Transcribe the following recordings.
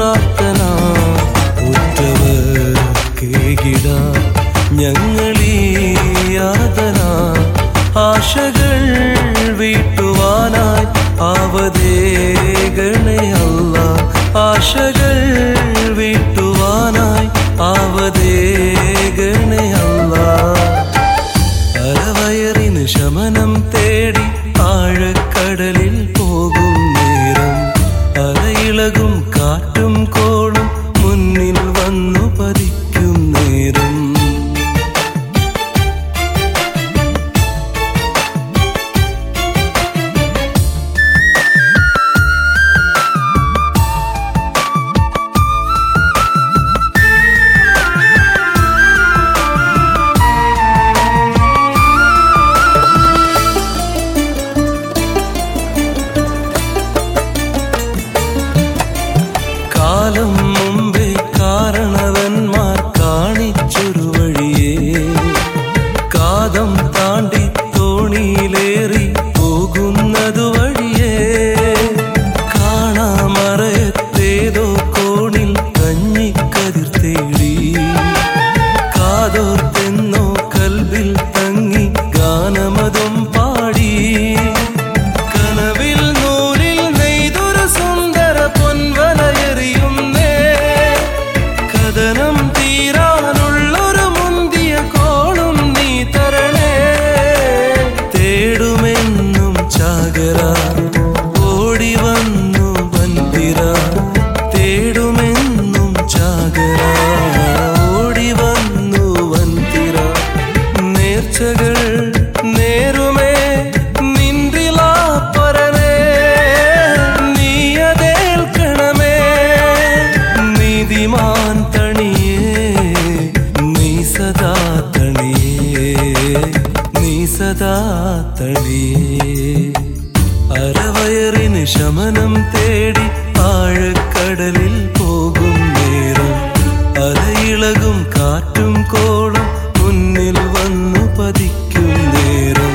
പ്രാർത്ഥന ഉറ്റവർ കേകിട ഞങ്ങളീ യാതന ആശകൾ വീട്ടുവാനായി ആവതേകണേ അല്ല ആശകൾ വീട്ടുവാനായി ആവതേകണേ അല്ല അരവയറിന് ശമനം തേടി ആഴക്കടലിൽ പോകും നേരം അലയിളകും കാറ്റും കോളും മുന്നിൽ വന്നു പതിക്കും നേരം കാലം മുമ്പേ കാരണവന്മാർ കാണിച്ചൊരു വഴിയേ കാതം താണ്ടി തോണിയിലേറി പോകുന്നതു വഴിയേ കാണാമറയത്തേതോ കോണിൽ കഞ്ഞിക്കതിർ തേടി കാതോർത്തെന്നോ കൽവിൽ തങ്ങി ഗാനമതും പാടി കനവിൽ നൂലിൽ നെയ്തൊരു സുന്ദര പൊൻവലയെറിയുന്നേ കഥനം തീരാനുള്ളൊരു മുന്തിയ കോളും നീ തരണേ തേടുമെന്നും ചാകര ഓടി വന്നു വന്തിര തേടുമെന്നും ചാകര ഓടി വന്നു വന്തിര നേർച്ചകൾ നേരുമേ നിന്റിലാ പരനേ നീയതേൽക്കണമേ നീതിമാൻ തണിയേ നീ സദാ തണിയേ നീ സദാ തണിയേ അരവയറിന് ശമനം തേടി ആഴക്കടലിൽ പോകും നേരം അലയിളകും കാറ്റും കോളും മുന്നിൽ വന്നു പതിക്കും നേരം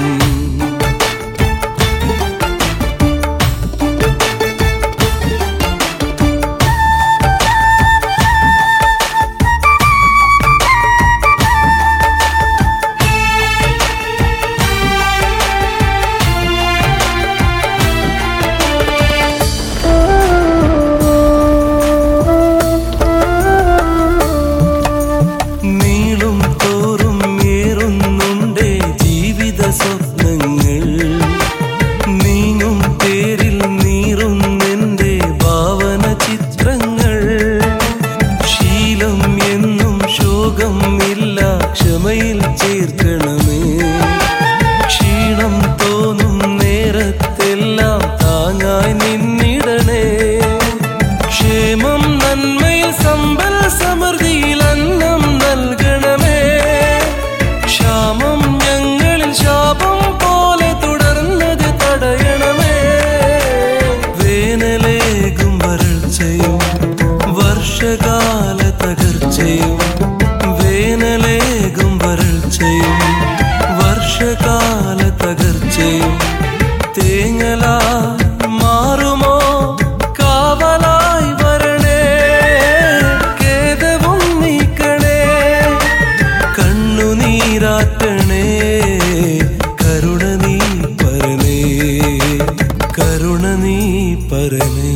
നീളും തോറും ഏറുന്നുണ്ടേ ജീവിത സ്വപ്നങ്ങൾ നീങ്ങും പേരിൽ നീറുന്നെന്റെ ഭാവന ചിത്രങ്ങൾ ശീലം എന്നും ശോകം ഇല്ല ക്ഷമയിൽ ചേർക്കണമേ ക്ഷീണം തോന്നും നേരത്തെല്ലാം താങ്ങായി നിന്നിടണേ ക്ഷേമം നന്മയിൽ സമ്പൽ സമൃദ്ധിയിൽ അന്നം നൽകണമേ ക്ഷാമം ഞങ്ങളിൽ ശാപം പോലെ തുടർന്നത് തടയണമേ വേനലേകും വരൾച്ചയും വർഷകാല തകർച്ചയും വേനലേകും വരൾച്ചയും വർഷകാല തകർച്ചയും തേങ്ങല മാറുമോ കാവലായി വരണേ ഖേദവും നീക്കണേ കണ്ണുനീരാറ്റണേ കരുണ നീ പരനേ കരുണ നീ പരനേ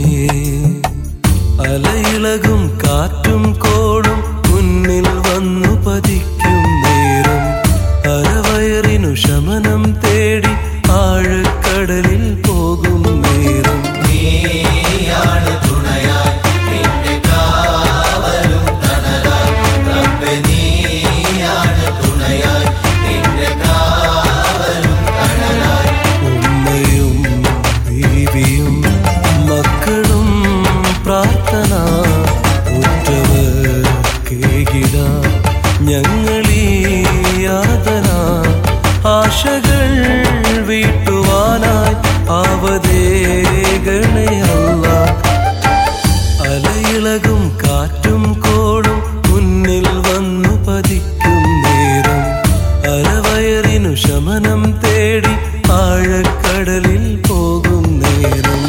അലയിളകും കാറ്റും കോളും മുന്നിൽ വന്നു പതിക്കും നേരം അരവയറിനു ശമനം തേടി ആഴക്കടലിൽ പോകും നേരം നീയാണ് തുണയായി നിന്റെ കാവലും തണലായി റബ്ബേ നീയാണ് തുണയായി നിന്റെ കാവലും തണലായി ഉമ്മയും ബീവിയും മക്കളും പ്രാർത്ഥന ഉറ്റവർ കേകിട ഞങ്ങളീ യാതന ആശകൾ വീട്ടുവാനായി ആവതേകണേ അല്ല അലയിളകും കാറ്റും കോളും മുന്നിൽ വന്നു പതിക്കും നേരം അരവയറിനു ശമനം തേടി ആഴക്കടലിൽ പോകും നേരം